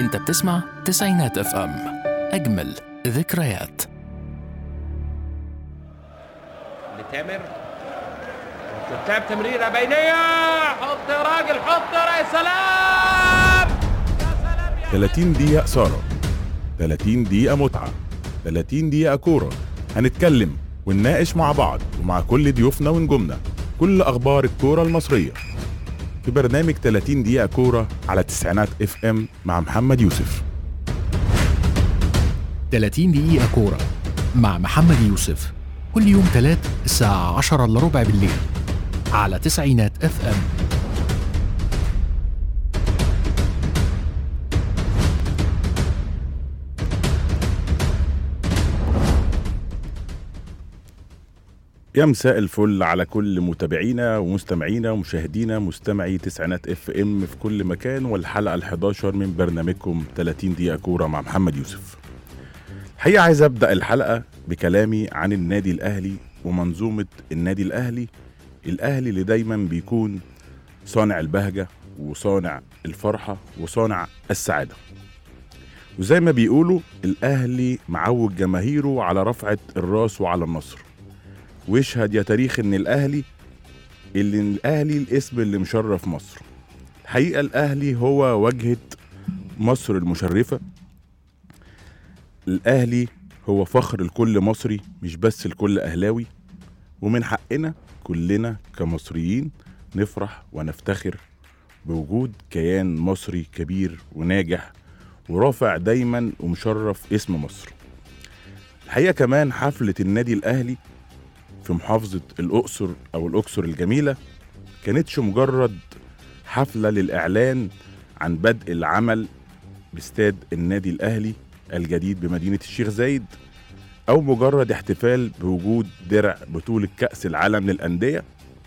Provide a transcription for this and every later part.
انت بتسمع تسعينات اف ام اجمل ذكريات لتامر تلعب تمريره بينيه حط يا راجل حط يا سلام يا سلام يا 30 دقيقة إثارة 30 دقيقة متعة 30 دقيقة كورة هنتكلم ونناقش مع بعض ومع كل ضيوفنا ونجومنا كل أخبار الكورة المصرية في برنامج 30 دقيقة كورة على تسعينات اف ام مع محمد يوسف 30 دقيقة كورة مع محمد يوسف كل يوم تلات الساعة 10 الا ربع بالليل على تسعينات اف ام يا مساء الفل على كل متابعينا ومستمعينا ومشاهدينا مستمعي تسعينات اف ام في كل مكان والحلقة ال11 من برنامجكم 30 دقيقة كورة مع محمد يوسف الحقيقة عايز أبدأ الحلقة بكلامي عن النادي الأهلي ومنظومة النادي الأهلي الأهلي اللي دايما بيكون صانع البهجة وصانع الفرحة وصانع السعادة وزي ما بيقولوا الأهلي معود جماهيره على رفعة الراس وعلى النصر ويشهد يا تاريخ ان الاهلي اللي الاهلي الاسم اللي مشرف مصر الحقيقه الاهلي هو واجهه مصر المشرفه الاهلي هو فخر لكل مصري مش بس لكل اهلاوي ومن حقنا كلنا كمصريين نفرح ونفتخر بوجود كيان مصري كبير وناجح ورافع دايما ومشرف اسم مصر الحقيقه كمان حفله النادي الاهلي في محافظة الأقصر أو الأقصر الجميلة كانتش مجرد حفلة للإعلان عن بدء العمل باستاد النادي الأهلي الجديد بمدينة الشيخ زايد أو مجرد احتفال بوجود درع بطولة كأس العالم للأندية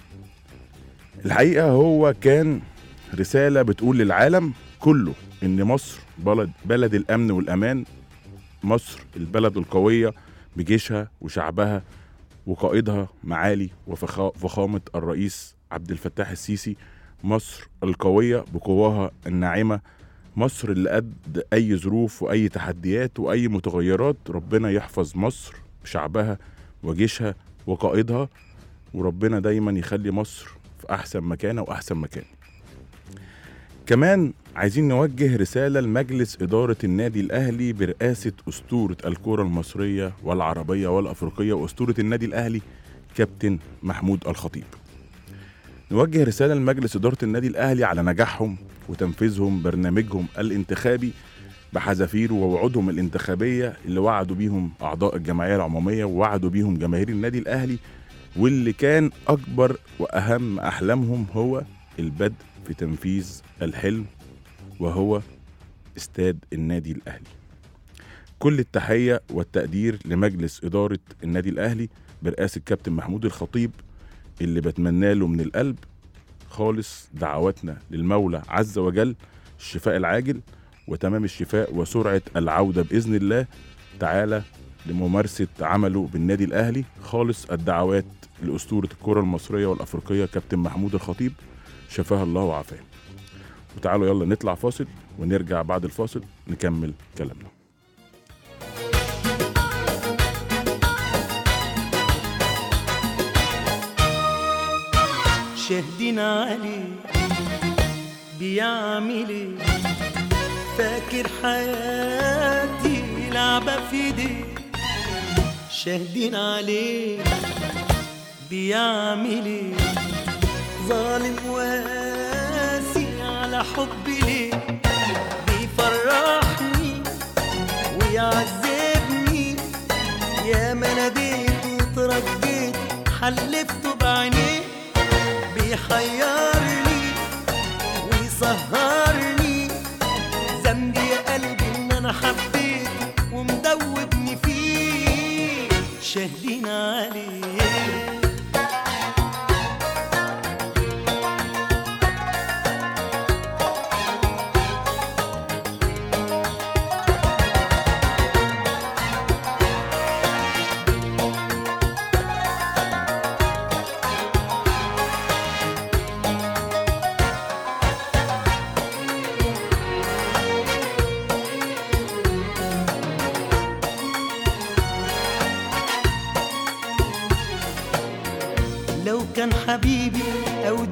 الحقيقة هو كان رسالة بتقول للعالم كله إن مصر بلد بلد الأمن والأمان مصر البلد القوية بجيشها وشعبها وقائدها معالي وفخامة الرئيس عبد الفتاح السيسي مصر القوية بقواها الناعمة مصر اللي قد أي ظروف وأي تحديات وأي متغيرات ربنا يحفظ مصر بشعبها وجيشها وقائدها وربنا دايما يخلي مصر في أحسن مكانة وأحسن مكان كمان عايزين نوجه رسالة لمجلس إدارة النادي الأهلي برئاسة أسطورة الكرة المصرية والعربية والأفريقية وأسطورة النادي الأهلي كابتن محمود الخطيب نوجه رسالة لمجلس إدارة النادي الأهلي على نجاحهم وتنفيذهم برنامجهم الانتخابي بحذافيره ووعودهم الانتخابية اللي وعدوا بيهم أعضاء الجمعية العمومية ووعدوا بيهم جماهير النادي الأهلي واللي كان أكبر وأهم أحلامهم هو البدء في تنفيذ الحلم وهو استاد النادي الأهلي كل التحية والتقدير لمجلس إدارة النادي الأهلي برئاسة كابتن محمود الخطيب اللي بتمنى له من القلب خالص دعواتنا للمولى عز وجل الشفاء العاجل وتمام الشفاء وسرعة العودة بإذن الله تعالى لممارسة عمله بالنادي الأهلي خالص الدعوات لأسطورة الكرة المصرية والأفريقية كابتن محمود الخطيب شفاها الله وعافاه وتعالوا يلا نطلع فاصل ونرجع بعد الفاصل نكمل كلامنا شاهدين عليه بيعمل ايه فاكر حياتي لعبة في ايديه شاهدين عليه بيعمل ايه ظالم واسي على حبي ليه بيفرحني ويعذبني يا ما ناديت وترجيت حلفته بعينيه بيحيرني ويسهرني ذنبي يا قلبي ان انا حبيته ومدوبني فيه شاهدين عليه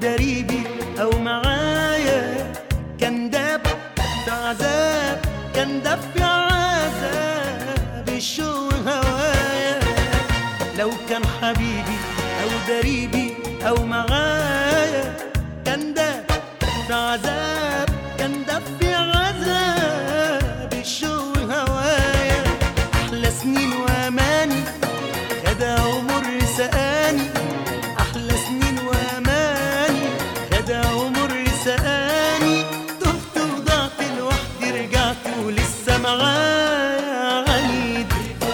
دريبي او معايا كان داب في عذاب كان داب في عذاب الشوق هوايا لو كان حبيبي او دريبي او معايا كان ده في عذاب كان ده في عذاب الشوق هوايا احلى سنين واماني خدع عمر سقاني احلى سنين واماني خدع عمر سقاني تهت وضعت لوحدي رجعت ولسه معايا عنيد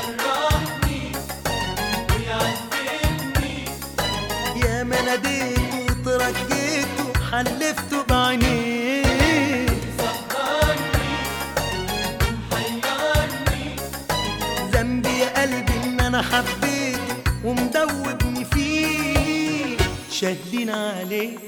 يا ما ناديته وترجيته حلفته بعينيه ذنبي يا قلبي ان انا حبيته ومدوبني فيه شاهدين عليه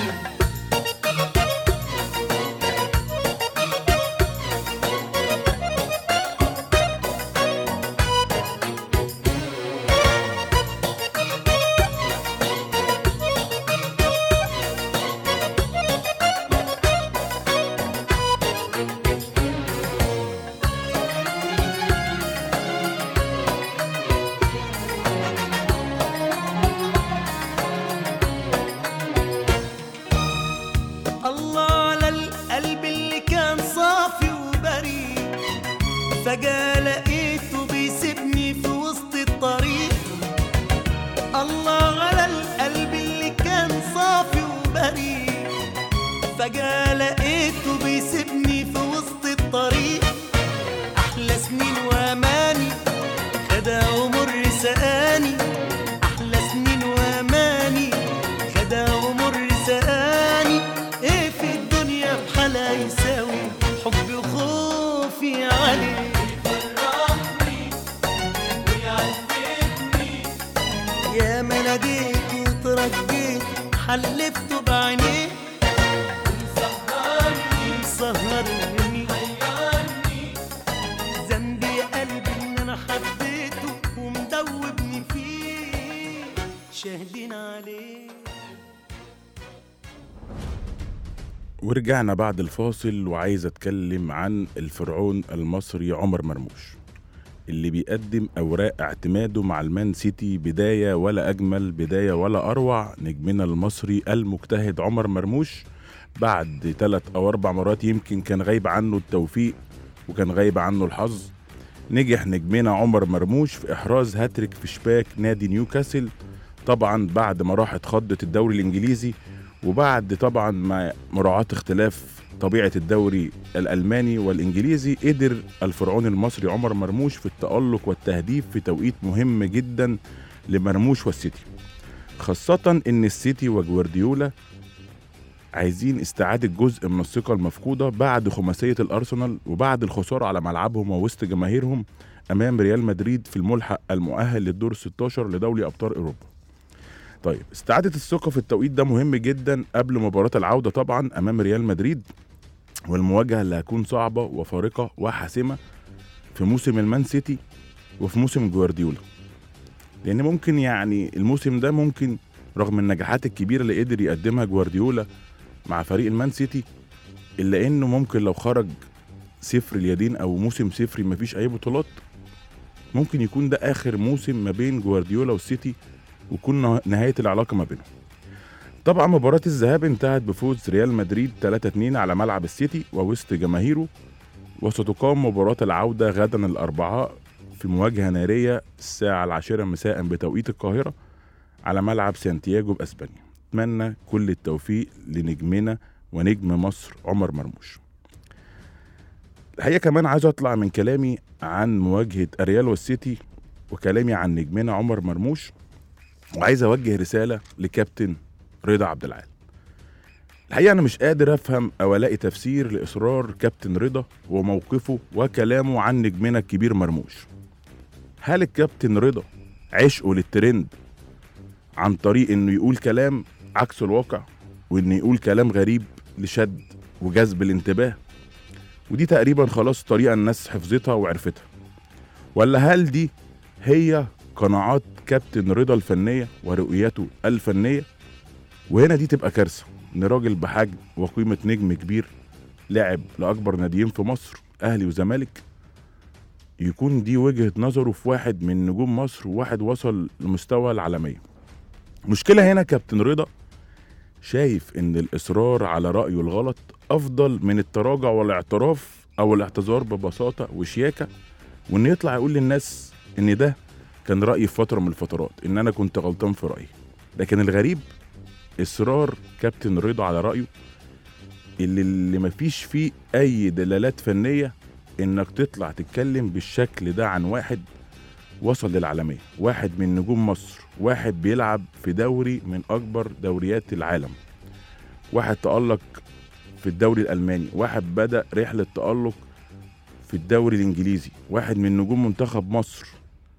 الله على القلب اللي كان صافي وبريء فجأة لقيته بيسيبني في وسط الطريق الله على القلب اللي كان صافي وبريء فجأة لقيته بيسيبني في وسط الطريق أحلى سنين وأماني خدع ومر سقاني أحلى سنين وأماني خدع ومر سقاني إيه في الدنيا بحالها يساوي حبي وخوفي عليه يا ما ناديت وترجيت حلفته بعينيه سهرني ذنبي يا قلبي ان انا حبيته ومدوبني فيه شاهدين عليه ورجعنا بعد الفاصل وعايز اتكلم عن الفرعون المصري عمر مرموش اللي بيقدم اوراق اعتماده مع المان سيتي بدايه ولا اجمل بدايه ولا اروع نجمنا المصري المجتهد عمر مرموش بعد ثلاث او اربع مرات يمكن كان غايب عنه التوفيق وكان غايب عنه الحظ نجح نجمنا عمر مرموش في احراز هاتريك في شباك نادي نيوكاسل طبعا بعد ما راحت خضت الدوري الانجليزي وبعد طبعا ما مراعاة اختلاف طبيعة الدوري الألماني والإنجليزي قدر الفرعون المصري عمر مرموش في التألق والتهديف في توقيت مهم جدا لمرموش والسيتي خاصة إن السيتي وجوارديولا عايزين استعادة جزء من الثقة المفقودة بعد خماسية الأرسنال وبعد الخسارة على ملعبهم ووسط جماهيرهم أمام ريال مدريد في الملحق المؤهل للدور 16 لدوري أبطال أوروبا طيب استعادة الثقة في التوقيت ده مهم جدا قبل مباراة العودة طبعا أمام ريال مدريد والمواجهة اللي هتكون صعبة وفارقة وحاسمة في موسم المان سيتي وفي موسم جوارديولا لأن ممكن يعني الموسم ده ممكن رغم النجاحات الكبيرة اللي قدر يقدمها جوارديولا مع فريق المان سيتي إلا إنه ممكن لو خرج صفر اليدين أو موسم صفري مفيش أي بطولات ممكن يكون ده آخر موسم ما بين جوارديولا والسيتي ويكون نه- نهاية العلاقة ما بينهم طبعا مباراة الذهاب انتهت بفوز ريال مدريد 3-2 على ملعب السيتي ووسط جماهيره وستقام مباراة العودة غدا الأربعاء في مواجهة نارية الساعة العاشرة مساء بتوقيت القاهرة على ملعب سانتياغو بأسبانيا أتمنى كل التوفيق لنجمنا ونجم مصر عمر مرموش الحقيقة كمان عايز أطلع من كلامي عن مواجهة الريال والسيتي وكلامي عن نجمنا عمر مرموش وعايز اوجه رساله لكابتن رضا عبد العال الحقيقه انا مش قادر افهم او الاقي تفسير لاصرار كابتن رضا وموقفه وكلامه عن نجمنا الكبير مرموش هل الكابتن رضا عشقه للترند عن طريق انه يقول كلام عكس الواقع وانه يقول كلام غريب لشد وجذب الانتباه ودي تقريبا خلاص طريقه الناس حفظتها وعرفتها ولا هل دي هي قناعات كابتن رضا الفنيه ورؤيته الفنيه وهنا دي تبقى كارثه ان راجل بحجم وقيمه نجم كبير لاعب لاكبر ناديين في مصر اهلي وزمالك يكون دي وجهه نظره في واحد من نجوم مصر وواحد وصل لمستوى العالميه مشكله هنا كابتن رضا شايف ان الاصرار على رايه الغلط افضل من التراجع والاعتراف او الاعتذار ببساطه وشياكه وان يطلع يقول للناس ان ده كان رايي في فتره من الفترات ان انا كنت غلطان في رايي لكن الغريب اصرار كابتن رضا على رايه اللي, اللي مفيش فيه اي دلالات فنيه انك تطلع تتكلم بالشكل ده عن واحد وصل للعالميه واحد من نجوم مصر واحد بيلعب في دوري من اكبر دوريات العالم واحد تالق في الدوري الالماني واحد بدا رحله تالق في الدوري الانجليزي واحد من نجوم منتخب مصر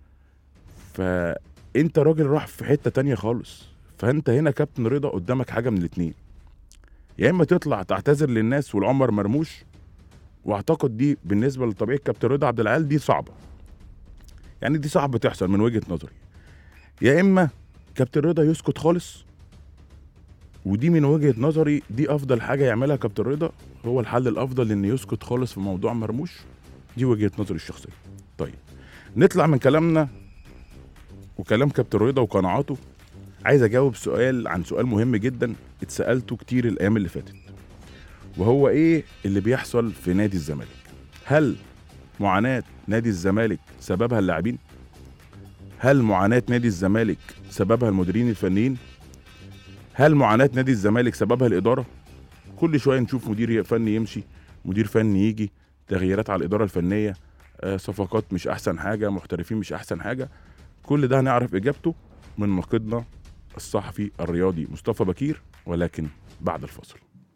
فانت راجل راح في حته تانية خالص فانت هنا كابتن رضا قدامك حاجه من الاتنين يا اما تطلع تعتذر للناس والعمر مرموش واعتقد دي بالنسبه لطبيعه كابتن رضا عبد العال دي صعبه يعني دي صعب تحصل من وجهه نظري يا اما كابتن رضا يسكت خالص ودي من وجهه نظري دي افضل حاجه يعملها كابتن رضا هو الحل الافضل ان يسكت خالص في موضوع مرموش دي وجهه نظري الشخصيه طيب نطلع من كلامنا وكلام كابتن رضا وقناعاته عايز اجاوب سؤال عن سؤال مهم جدا اتسالته كتير الايام اللي فاتت وهو ايه اللي بيحصل في نادي الزمالك هل معاناه نادي الزمالك سببها اللاعبين هل معاناه نادي الزمالك سببها المديرين الفنيين هل معاناه نادي الزمالك سببها الاداره كل شويه نشوف مدير فني يمشي مدير فني يجي تغييرات على الاداره الفنيه آه، صفقات مش احسن حاجه محترفين مش احسن حاجه كل ده هنعرف اجابته من ناقدنا الصحفي الرياضي مصطفى بكير ولكن بعد الفاصل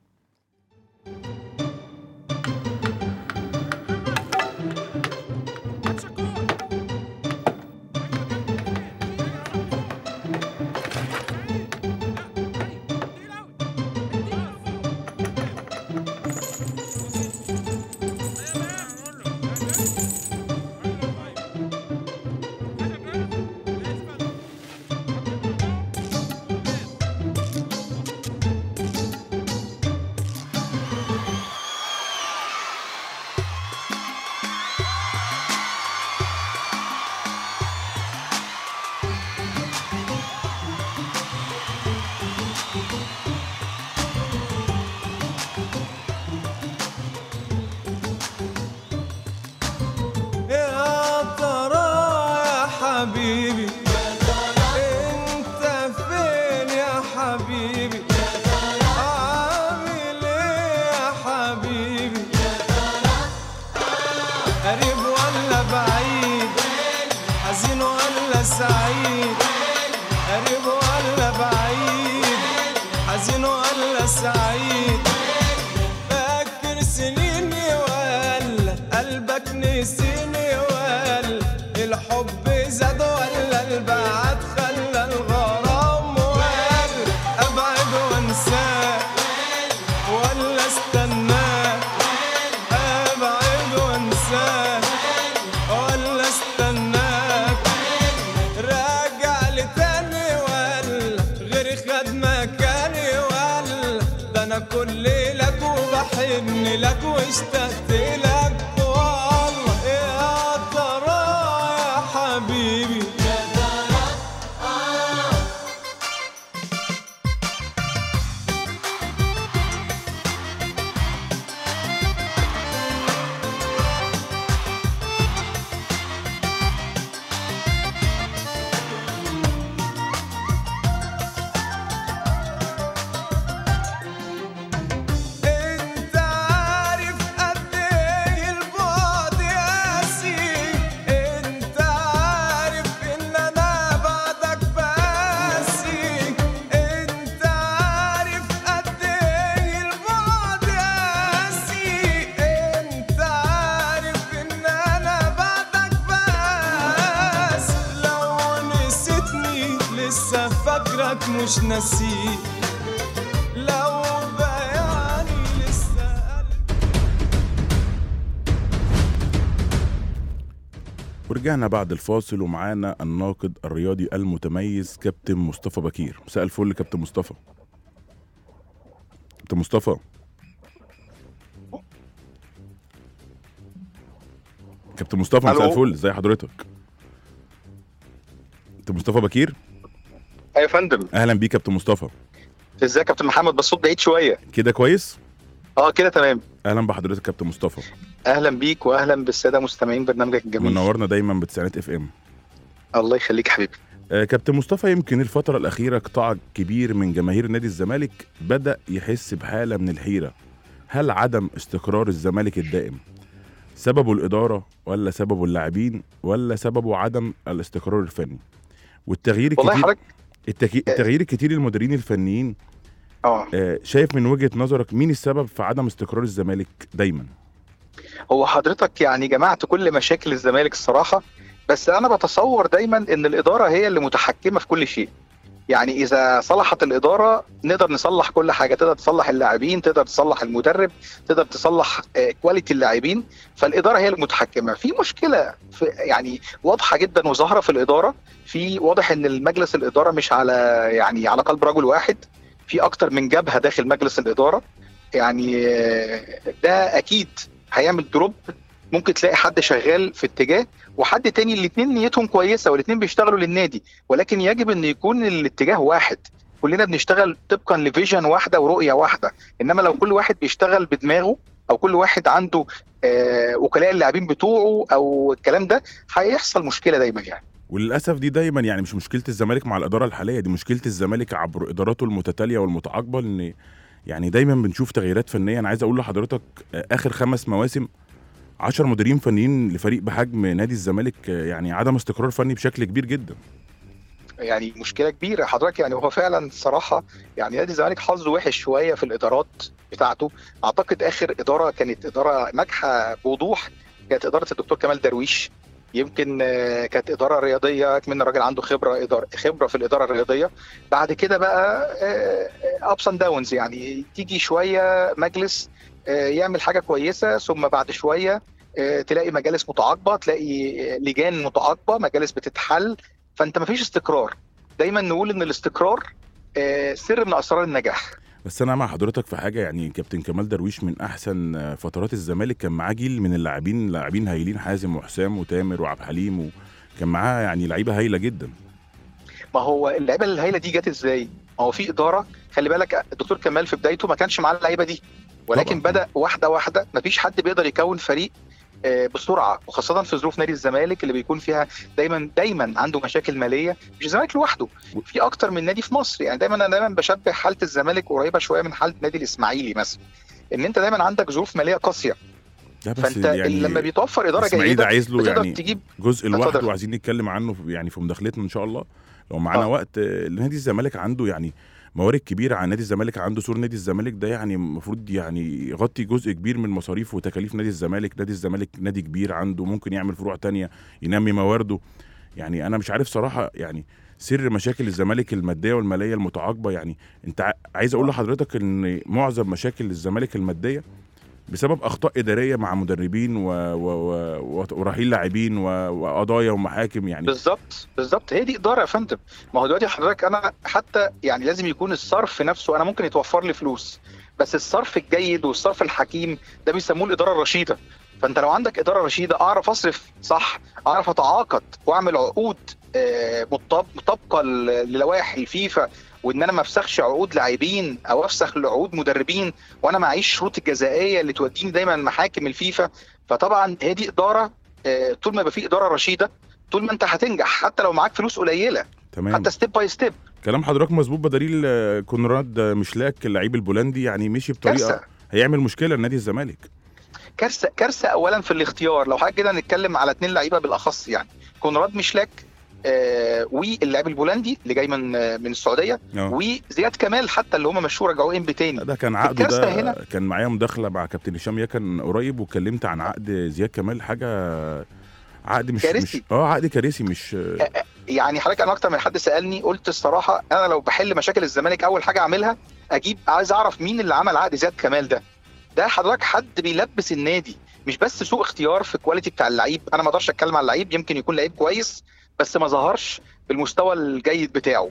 يا ترى يا حبيبي انت فين يا حبيبي عامل ايه يا حبيبي قريب ولا بعيد حزين ولا سعيد قريب ولا بعيد حزين ولا سعيد فاكر سنيني ولا قلبك نسيني ولا الحب زاد ولا البعد خلى الغرام ولا ابعد وانساك ولا استناك ابعد وانساك ولا استناك راجع لتاني ولا غير خد مكاني ولا ده انا كل لك وبحن لك واشتقت لك والله يا ترى يا حبيبي انت عارف قد ايه البعد قاسي انت عارف ان انا بعدك باسي انت عارف قد ايه البعد قاسي انت عارف ان انا بعدك بس لو نسيتني لسه فاكرك مش ناسيك لو بيعني لسه قلبي ورجعنا بعد الفاصل ومعانا الناقد الرياضي المتميز كابتن مصطفى بكير مساء الفل كابتن مصطفى كابتن مصطفى كابتن مصطفى مساء ألو. الفل ازي حضرتك كابتن مصطفى بكير ايوه يا فندم اهلا بيك كابتن مصطفى ازيك يا كابتن محمد بس الصوت بعيد شويه كده كويس اه كده تمام اهلا بحضرتك كابتن مصطفى اهلا بيك واهلا بالساده مستمعين برنامجك الجميل منورنا دايما بتسعينات اف ام الله يخليك يا حبيبي آه، كابتن مصطفى يمكن الفترة الأخيرة قطاع كبير من جماهير نادي الزمالك بدأ يحس بحالة من الحيرة هل عدم استقرار الزمالك الدائم سببه الإدارة ولا سببه اللاعبين ولا سببه عدم الاستقرار الفني والتغيير والله الكتير حضرتك التكي... التغيير الكتير للمديرين الفنيين اه آه، شايف من وجهة نظرك مين السبب في عدم استقرار الزمالك دايما هو حضرتك يعني جمعت كل مشاكل الزمالك الصراحه بس انا بتصور دايما ان الاداره هي اللي متحكمه في كل شيء يعني اذا صلحت الاداره نقدر نصلح كل حاجه تقدر تصلح اللاعبين تقدر تصلح المدرب تقدر تصلح آه، كواليتي اللاعبين فالاداره هي المتحكمه في مشكله في يعني واضحه جدا وظاهره في الاداره في واضح ان المجلس الاداره مش على يعني على قلب رجل واحد في اكتر من جبهه داخل مجلس الاداره يعني آه، ده اكيد هيعمل دروب ممكن تلاقي حد شغال في اتجاه وحد تاني الاثنين نيتهم كويسه والاثنين بيشتغلوا للنادي ولكن يجب ان يكون الاتجاه واحد كلنا بنشتغل طبقا لفيجن واحده ورؤيه واحده انما لو كل واحد بيشتغل بدماغه او كل واحد عنده آه وكلاء اللاعبين بتوعه او الكلام ده هيحصل مشكله دايما يعني وللاسف دي دايما يعني مش مشكله الزمالك مع الاداره الحاليه دي مشكله الزمالك عبر اداراته المتتاليه والمتعاقبه ان يعني دايما بنشوف تغييرات فنيه انا عايز اقول لحضرتك آه، اخر خمس مواسم 10 مديرين فنيين لفريق بحجم نادي الزمالك آه، يعني عدم استقرار فني بشكل كبير جدا يعني مشكله كبيره حضرتك يعني هو فعلا صراحه يعني نادي الزمالك حظه وحش شويه في الادارات بتاعته اعتقد اخر اداره كانت اداره ناجحه بوضوح كانت اداره الدكتور كمال درويش يمكن آه، كانت اداره رياضيه من الراجل عنده خبره إدارة خبره في الاداره الرياضيه بعد كده بقى ابس اند داونز يعني تيجي شويه مجلس آه، يعمل حاجه كويسه ثم بعد شويه آه، تلاقي مجالس متعاقبه تلاقي آه، لجان متعاقبه مجالس بتتحل فانت مفيش استقرار دايما نقول ان الاستقرار آه، سر من اسرار النجاح بس انا مع حضرتك في حاجه يعني كابتن كمال درويش من احسن آه، فترات الزمالك كان معاه جيل من اللاعبين لاعبين هايلين حازم وحسام وتامر وعبد الحليم وكان معاه يعني لعيبه هايله جدا ما هو اللعيبه الهايله دي جت ازاي؟ ما هو في اداره خلي بالك الدكتور كمال في بدايته ما كانش معاه اللعيبه دي ولكن طبعاً. بدا واحده واحده مفيش حد بيقدر يكون فريق آه، بسرعه وخاصه في ظروف نادي الزمالك اللي بيكون فيها دايما دايما عنده مشاكل ماليه مش الزمالك لوحده في اكتر من نادي في مصر يعني دايما انا دايما بشبه حاله الزمالك قريبه شويه من حاله نادي الاسماعيلي مثلا ان انت دايما عندك ظروف ماليه قاسيه ده بس فانت يعني لما بيتوفر اداره اسماعيل ده جيده عايز له بتقدر يعني تجيب جزء اتفضل. لوحده وعايزين نتكلم عنه في- يعني في مداخلتنا ان شاء الله لو معانا آه. وقت آه، نادي الزمالك عنده يعني موارد كبيره عن نادي الزمالك عنده سور نادي الزمالك ده يعني المفروض يعني يغطي جزء كبير من مصاريف وتكاليف نادي الزمالك نادي الزمالك نادي كبير عنده ممكن يعمل فروع تانية ينمي موارده يعني انا مش عارف صراحه يعني سر مشاكل الزمالك الماديه والماليه المتعاقبه يعني انت ع- عايز اقول لحضرتك ان معظم مشاكل الزمالك الماديه بسبب اخطاء اداريه مع مدربين و... و... و... ورحيل لاعبين و... وقضايا ومحاكم يعني بالظبط بالظبط هي دي اداره يا فندم ما هو دلوقتي حضرتك انا حتى يعني لازم يكون الصرف نفسه انا ممكن يتوفر لي فلوس بس الصرف الجيد والصرف الحكيم ده بيسموه الاداره الرشيده فانت لو عندك اداره رشيده اعرف اصرف صح اعرف اتعاقد واعمل عقود آه، مطاب- مطابقه ل- للوائح الفيفا وان انا ما افسخش عقود لاعبين او افسخ عقود مدربين وانا معيش شروط الجزائيه اللي توديني دايما محاكم الفيفا فطبعا هي دي اداره آه، طول ما يبقى في اداره رشيده طول ما انت هتنجح حتى لو معاك فلوس قليله تمام حتى ستيب باي ستيب كلام حضرتك مظبوط بدليل آه، كونراد آه، مشلاك اللعيب البولندي يعني مشي بطريقه كارثه هيعمل مشكله لنادي الزمالك كارثه كارثه اولا في الاختيار لو حاجه كده نتكلم على اثنين لعيبه بالاخص يعني كونراد مشلاك آه واللاعب البولندي اللي جاي من آه من السعوديه اه وزياد كمال حتى اللي هم مشوه رجعوه ام تاني ده كان عقده الكارثة ده هنا- كان معايا مداخله مع كابتن هشام يكن قريب واتكلمت عن عقد زياد كمال حاجه عقد مش كارثي. مش اه عقد كارثي مش يعني حضرتك انا اكتر من حد سالني قلت الصراحه انا لو بحل مشاكل الزمالك اول حاجه اعملها اجيب عايز اعرف مين اللي عمل عقد زياد كمال ده ده حضرتك حد بيلبس النادي مش بس سوء اختيار في الكواليتي بتاع اللعيب انا ما اقدرش اتكلم على اللعيب يمكن يكون لعيب كويس بس ما ظهرش بالمستوى الجيد بتاعه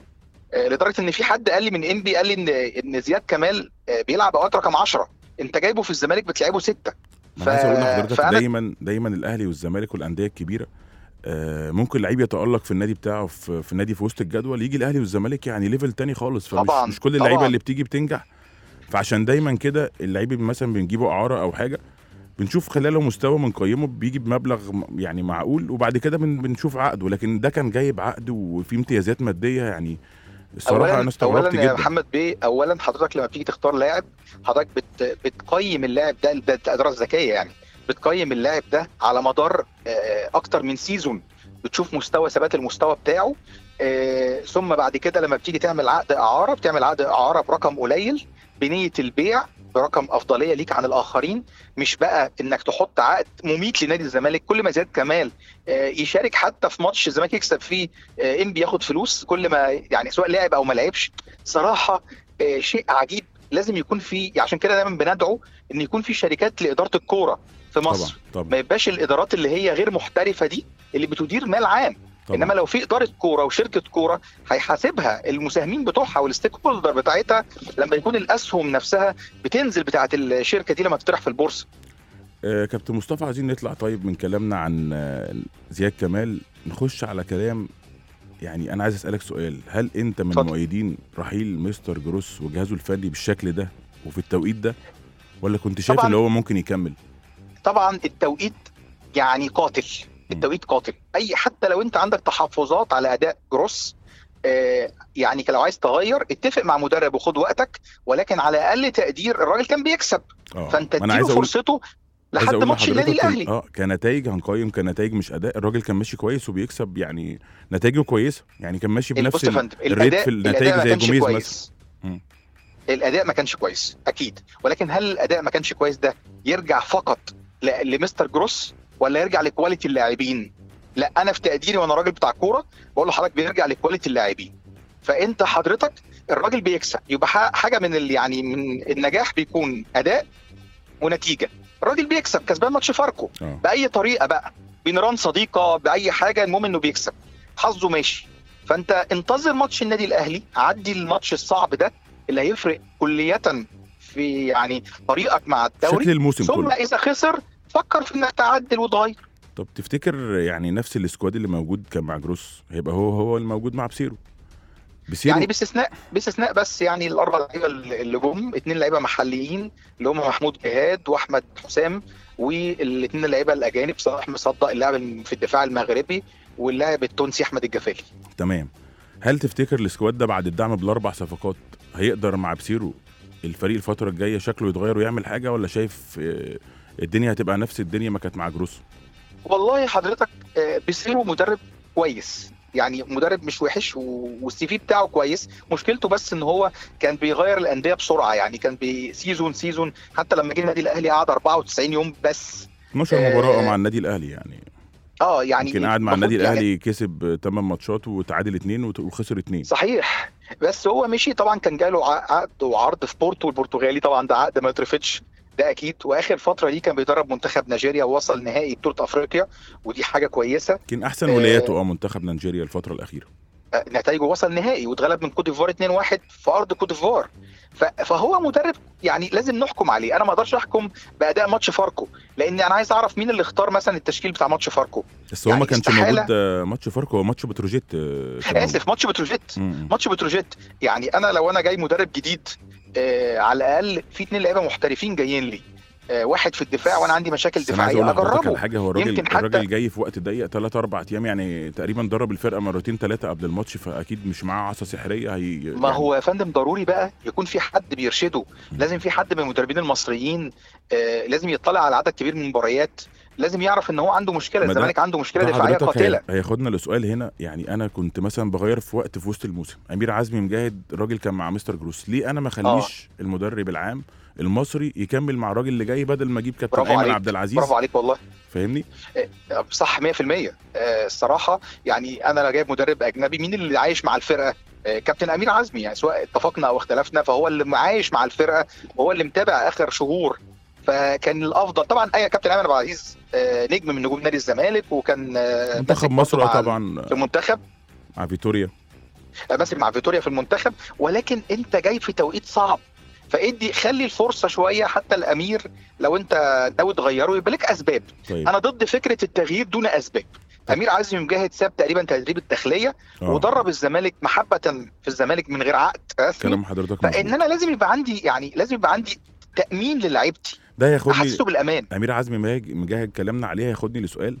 آه، لدرجه ان في حد قال لي من انبي قال لي ان ان زياد كمال آه، بيلعب اوقات رقم 10 انت جايبه في الزمالك بتلعبه سته ما عايز اقول لحضرتك فأنا- دايما دايما الاهلي والزمالك والانديه الكبيره آه، ممكن لعيب يتالق في النادي بتاعه في, في النادي في وسط الجدول يجي الاهلي والزمالك يعني ليفل تاني خالص فمش طبعاً، مش كل اللعيبه طبعاً. اللي بتيجي بتنجح فعشان دايما كده اللعيب اللي مثلا بنجيبه اعاره او حاجه بنشوف خلاله مستوى بنقيمه بيجي بمبلغ م- يعني معقول وبعد كده بن بنشوف عقده لكن ده كان جايب عقد وفي امتيازات ماديه يعني الصراحه انا اولا استغربت اولا يا جدا محمد بيه اولا حضرتك لما بتيجي تختار لاعب حضرتك بت بتقيم اللاعب ده ده الاداره الذكيه يعني بتقيم اللاعب ده على مدار آه، اكتر من سيزون بتشوف مستوى ثبات المستوى بتاعه آه، ثم بعد كده لما بتيجي تعمل عقد اعاره بتعمل عقد اعاره برقم قليل بنيه البيع برقم افضليه ليك عن الاخرين مش بقى انك تحط عقد مميت لنادي الزمالك كل ما زياد كمال آه، يشارك حتى في ماتش الزمالك يكسب فيه آه، انبي ياخد فلوس كل ما يعني سواء لعب او ما لعبش صراحه آه، شيء عجيب لازم يكون في عشان كده دايما بندعو ان يكون في شركات لاداره الكوره في طبعا مصر ما طبعا يبقاش الادارات اللي هي غير محترفه دي اللي بتدير مال عام طبعا انما لو في اداره كوره وشركه كوره هيحاسبها المساهمين بتوعها والستيك هولدر بتاعتها لما يكون الاسهم نفسها بتنزل بتاعت الشركه دي لما تطرح في البورصه آه، كابتن مصطفى عايزين نطلع طيب من كلامنا عن آه، زياد كمال نخش على كلام يعني انا عايز اسالك سؤال هل انت من اتفضل. مؤيدين رحيل مستر جروس وجهازه الفني بالشكل ده وفي التوقيت ده ولا كنت شايف طبعاً. اللي هو ممكن يكمل طبعا التوقيت يعني قاتل التوقيت قاتل اي حتى لو انت عندك تحفظات على اداء جروس آه، يعني لو عايز تغير اتفق مع مدرب وخد وقتك ولكن على اقل تقدير الراجل كان بيكسب اه فانت ما انا عايز اديله اقول فرصته عايز لحد أقول ماتش النادي لحضرتك إن- الاهلي اه كنتائج هنقيم كنتائج مش اداء الراجل كان ماشي كويس وبيكسب يعني نتائجه كويسه يعني كان ماشي بنفس بص يا ال- فندم الريت الاداء في النتائج الاداء ما زي كانش جوميز مثلا كويس مم. الاداء ما كانش كويس اكيد ولكن هل الاداء ما كانش كويس ده يرجع فقط ل- لمستر جروس ولا يرجع لكواليتي اللاعبين لا انا في تقديري وانا راجل بتاع كوره بقول لحضرتك بيرجع لكواليتي اللاعبين فانت حضرتك الراجل بيكسب يبقى ح- حاجه من ال- يعني من النجاح بيكون اداء ونتيجه الراجل بيكسب كسبان ماتش فاركو اه باي طريقه بقى بنيران صديقه باي حاجه المهم انه بيكسب حظه ماشي فانت انتظر ماتش النادي الاهلي عدي الماتش الصعب ده اللي هيفرق كلية في يعني طريقك مع الدوري شكل الموسم ثم كله اذا خسر فكر في انك تعدل وتغير طب تفتكر يعني نفس السكواد اللي موجود كان مع جروس هيبقى هو هو الموجود مع بسيرو بسيرو يعني باستثناء باستثناء بس يعني الاربع لعيبه اللي جم اثنين لعيبه محليين اللي هم محمود جهاد واحمد حسام والاثنين اللعيبه الاجانب صلاح مصدق اللاعب في الدفاع المغربي واللاعب التونسي احمد الجفالي تمام هل تفتكر السكواد ده بعد الدعم بالاربع صفقات هيقدر مع بسيرو الفريق الفتره الجايه شكله يتغير ويعمل حاجه ولا شايف آه، الدنيا هتبقى نفس الدنيا ما كانت مع جروس والله حضرتك آه، بيصيروا مدرب كويس يعني مدرب مش وحش و- والسي في بتاعه كويس مشكلته بس ان هو كان بيغير الانديه بسرعه يعني كان بسيزون سيزون حتى لما جه النادي الاهلي قعد 94 يوم بس 12 آه، مباراه مع النادي الاهلي يعني اه يعني يمكن قاعد مع النادي المفروض يعني الاهلي كسب 8 ماتشات وتعادل 2 وخسر 2 صحيح بس هو مشي طبعا كان جاله ع- عقد وعرض في بورتو البرتغالي طبعا ده عقد ما يترفضش ده اكيد واخر فتره دي كان بيدرب منتخب نيجيريا ووصل نهائي بطوله افريقيا ودي حاجه كويسه كان احسن آه، ولاياته اه منتخب نيجيريا الفتره الاخيره آه، نتائجه وصل نهائي واتغلب من كوت ديفوار 2-1 في ارض كوت ديفوار ف- فهو مدرب يعني لازم نحكم عليه انا ما اقدرش احكم باداء ماتش فاركو لان انا عايز اعرف مين اللي اختار مثلا التشكيل بتاع ماتش فاركو بس هو ما يعني كانش استحالة- موجود آه، ماتش فاركو هو ماتش بتروجيت آه، كان موجود. اسف ماتش بتروجيت م- م. ماتش بتروجيت يعني انا لو انا جاي مدرب جديد آه على الاقل في اتنين لعيبه محترفين جايين لي آه واحد في الدفاع وانا عندي مشاكل بس انا عايز دفاعيه اقول لحضرتك على اجربه حاجه هو الراجل يمكن حتى- الراجل جاي في وقت ضيق 3 4 ايام يعني تقريبا درب الفرقه مرتين ثلاثه قبل الماتش فاكيد مش معاه عصا سحريه هي ما يعني هو يا فندم ضروري بقى يكون في حد بيرشده لازم في حد من المدربين المصريين آه لازم يطلع على عدد كبير من المباريات لازم يعرف ان هو عنده مشكله ما ده- الزمالك عنده مشكله ده دفاعيه حضرتك قاتله هي- هياخدنا لسؤال هنا يعني انا كنت مثلا بغير في وقت في وسط الموسم امير عزمي مجاهد الراجل كان مع مستر جروس ليه انا ما اخليش المدرب العام المصري يكمل مع الراجل اللي جاي بدل ما اجيب كابتن برافو ايمن عليك. عبد العزيز برافو عليك والله فاهمني آه، صح 100% آه، الصراحه يعني انا لو جايب مدرب اجنبي مين اللي عايش مع الفرقه آه، كابتن امير عزمي يعني سواء اتفقنا او اختلفنا فهو اللي عايش مع الفرقه وهو اللي متابع اخر شهور فكان الافضل طبعا اي كابتن ايمن عبد العزيز آه، نجم من نجوم نادي الزمالك وكان آه، منتخب ماسك مصر برضه آه مع طبعا المنتخب مع فيتوريا آه، ماسك مع فيتوريا في المنتخب ولكن انت جاي في توقيت صعب فادي خلي الفرصه شويه حتى الامير لو انت ناوي تغيره يبقى لك اسباب طيب انا ضد فكره التغيير دون اسباب امير عزمي مجاهد ساب تقريبا تدريب الداخليه آه. ودرب الزمالك محبه في الزمالك من غير عقد رسمي كلام حضرتك فان مظبوط انا لازم يبقى عندي يعني لازم يبقى عندي تامين للعيبتي ده ياخدني احسسه بالامان امير عزمي مجاهد مجاهد كلامنا عليها ياخدني لسؤال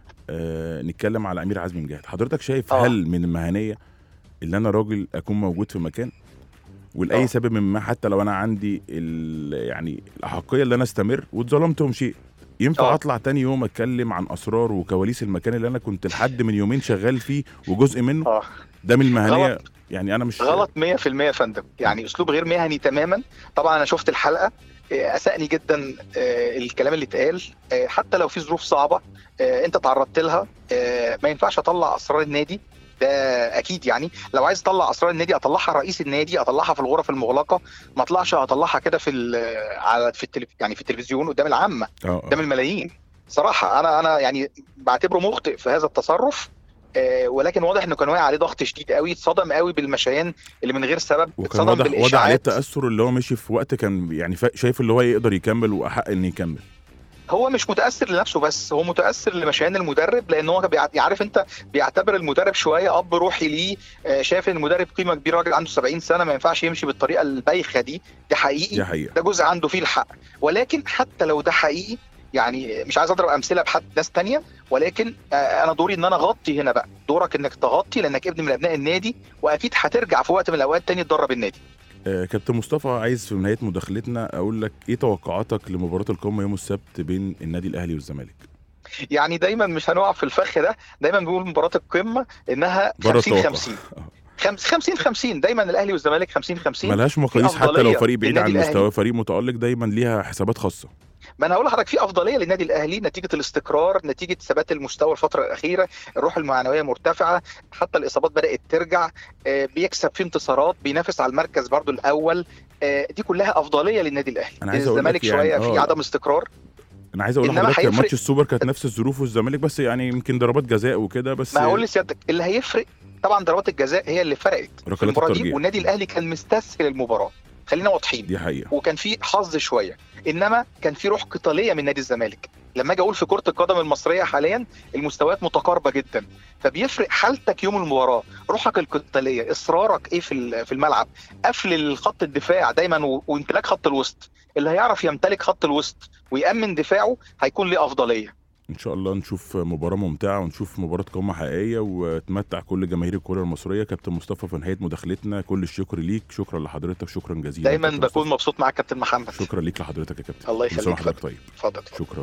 آه نتكلم على امير عزمي مجاهد حضرتك شايف آه. هل من المهنيه اللي انا راجل اكون موجود في مكان ولاي آه. سبب من ما حتى لو انا عندي ال- يعني الاحقيه اللي انا استمر واتظلمت ومشيت ينفع آه. اطلع تاني يوم اتكلم عن اسرار وكواليس المكان اللي انا كنت لحد من يومين شغال فيه وجزء منه اه ده من المهنيه غلط. يعني انا مش غلط 100% يا فندم يعني اسلوب غير مهني تماما طبعا انا شفت الحلقه آه، اسأني جدا آه، الكلام اللي اتقال آه، حتى لو في ظروف صعبه آه، انت تعرضت لها آه، ما ينفعش اطلع اسرار النادي ده اكيد يعني لو عايز اطلع اسرار النادي اطلعها رئيس النادي اطلعها في الغرف المغلقه ما اطلعش اطلعها كده في ال- على في التلف... يعني في التلفزيون قدام العامه اه قدام آه. الملايين صراحه انا انا يعني بعتبره مخطئ في هذا التصرف آه، ولكن واضح انه كان واقع عليه ضغط شديد قوي اتصدم قوي بالمشيان اللي من غير سبب وكان اتصدم واضح واضح عليه بالاشاعات التاثر اللي هو مشي في وقت كان يعني فا- شايف اللي هو يقدر يكمل واحق ان يكمل هو مش متاثر لنفسه بس هو متاثر لمشيان المدرب لان هو بيع- عارف انت بيعتبر المدرب شويه اب روحي ليه آه، شايف ان المدرب قيمه كبيره راجل عنده 70 سنه ما ينفعش يمشي بالطريقه البايخه دي دي حقيقي دي حقيقه ده جزء عنده فيه الحق ولكن حتى لو ده حقيقي يعني مش عايز اضرب امثله بحد ناس تانية ولكن آه، انا دوري ان انا اغطي هنا بقى دورك انك تغطي لانك ابن من ابناء النادي واكيد هترجع في وقت من الاوقات تاني تدرب النادي آه، كابتن مصطفى عايز في نهايه مداخلتنا اقول لك ايه توقعاتك لمباراه القمه يوم السبت بين النادي الاهلي والزمالك يعني دايما مش هنقع في الفخ ده دايما بنقول مباراه القمه انها بره 50 التوقع 50 50 50 دايما الاهلي والزمالك 50 50 ملهاش مقاييس حتى لو أفضلية فريق بعيد عن للنادي الأهلي. مستواه فريق متالق دايما ليها حسابات خاصه ما انا هقول لحضرتك في افضليه للنادي الاهلي نتيجه الاستقرار نتيجه ثبات المستوى الفتره الاخيره الروح المعنويه مرتفعه حتى الاصابات بدات ترجع آه، بيكسب في انتصارات بينافس على المركز برضو الاول آه، دي كلها افضليه للنادي الاهلي أنا عايز أقول لك الزمالك يعني شويه آه. في عدم استقرار انا عايز اقول إنما لحضرتك هيفرق- ماتش السوبر كانت نفس الظروف والزمالك بس يعني يمكن ضربات جزاء وكده بس ما هقول لسيادتك اللي هيفرق طبعا ضربات الجزاء هي اللي فرقت في ركلات المباراه دي الترجيح والنادي الاهلي كان مستسهل المباراه خلينا واضحين دي حقيقه وكان في حظ شويه انما كان في روح قتاليه من نادي الزمالك لما اجي اقول في كره القدم المصريه حاليا المستويات متقاربه جدا فبيفرق حالتك يوم المباراه روحك القتاليه اصرارك ايه في ال- في الملعب قفل الخط الدفاع دايما و- وامتلاك خط الوسط اللي هيعرف يمتلك خط الوسط ويامن دفاعه هيكون ليه افضليه ان شاء الله نشوف مباراه ممتعه ونشوف مباراه قمه حقيقيه وتمتع كل جماهير الكره المصريه كابتن مصطفى في نهايه مداخلتنا كل الشكر ليك شكرا لحضرتك شكرا جزيلا دايما كابتن بكون مصطفى. مبسوط معاك كابتن محمد شكرا ليك لحضرتك يا كابتن الله كل سنة يخليك وحضرتك طيب اتفضل شكرا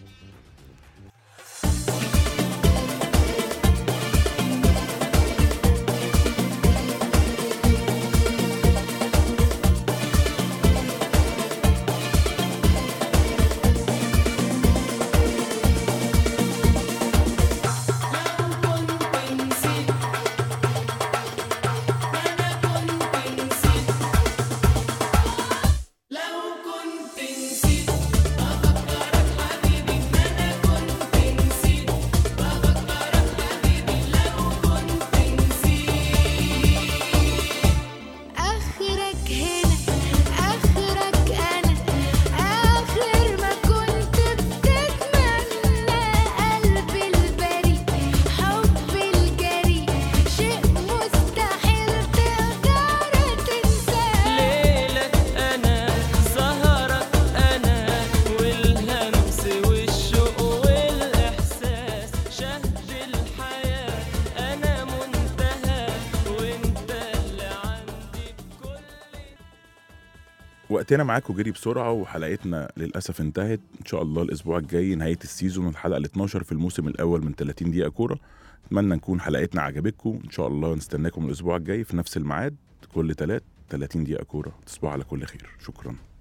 آخرك هنا آخرك أنا آخر ما كنت بتتمنى قلبي البريء حبي الجريء شيء مستحيل تقدر تنساه ليلك أنا سهرك أنا والهمس والشوق والإحساس شهد الحياة أنا منتهى وأنت اللي عندي بكل وقتنا معاكم جري بسرعه وحلقتنا للاسف انتهت ان شاء الله الاسبوع الجاي نهايه السيزون الحلقه ال 12 في الموسم الاول من 30 دقيقه كوره اتمنى نكون حلقتنا عجبتكم ان شاء الله نستناكم الاسبوع الجاي في نفس الميعاد كل تلات 30 دقيقه كوره تصبحوا على كل خير شكرا